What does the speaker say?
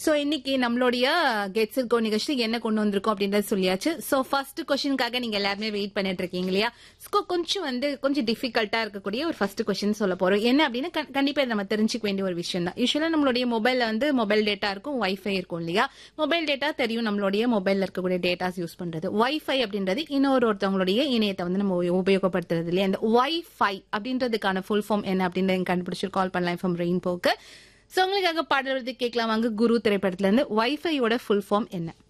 so இன்னைக்கு நம்மளுடைய gets இருக்கோ நிகழ்ச்சி என்ன கொண்டு வந்திருக்கோம் அப்படின்றது சொல்லியாச்சு சோ ஃபர்ஸ்ட் கொஸ்டினுக்காக நீங்க எல்லாருமே வெயிட் பண்ணிட்டு இருக்கீங்க இல்லையா So, கொஞ்சம் வந்து கொஞ்சம் டிஃபிகல்ட்டா இருக்கக்கூடிய ஒரு ஃபர்ஸ்ட் கொஸ்டின் சொல்ல போறோம் என்ன அப்படின்னா கண்- கண்டிப்பா இதை நம்ம தெரிஞ்சுக்க வேண்டிய ஒரு விஷயம் தான் யூஸ்வலா நம்மளுடைய மொபைல்ல வந்து மொபைல் டேட்டா இருக்கும் வைஃபை இருக்கும் இல்லையா மொபைல் டேட்டா தெரியும் நம்மளுடைய மொபைல்ல இருக்கக்கூடிய டேட்டாஸ் யூஸ் பண்றது வைஃபை அப்படின்றது இன்னொரு ஒருத்தவங்களுடைய இணையத்தை வந்து நம்ம உப- உபயோகப்படுத்துறது இல்லையா இந்த வைஃபை அப்படின்றதுக்கான ஃபுல் ஃபார்ம் என்ன அப்படின்றத கண்டுபிடிச்சு கால் பண்ணலாம் ஃப்ரம் ரெயின்போக்கு சோ உங்களுக்காக பாடல் கேட்கலாம் வாங்க குரு திரைப்படத்துல இருந்து வைஃபையோட ஃபுல் ஃபார்ம் என்ன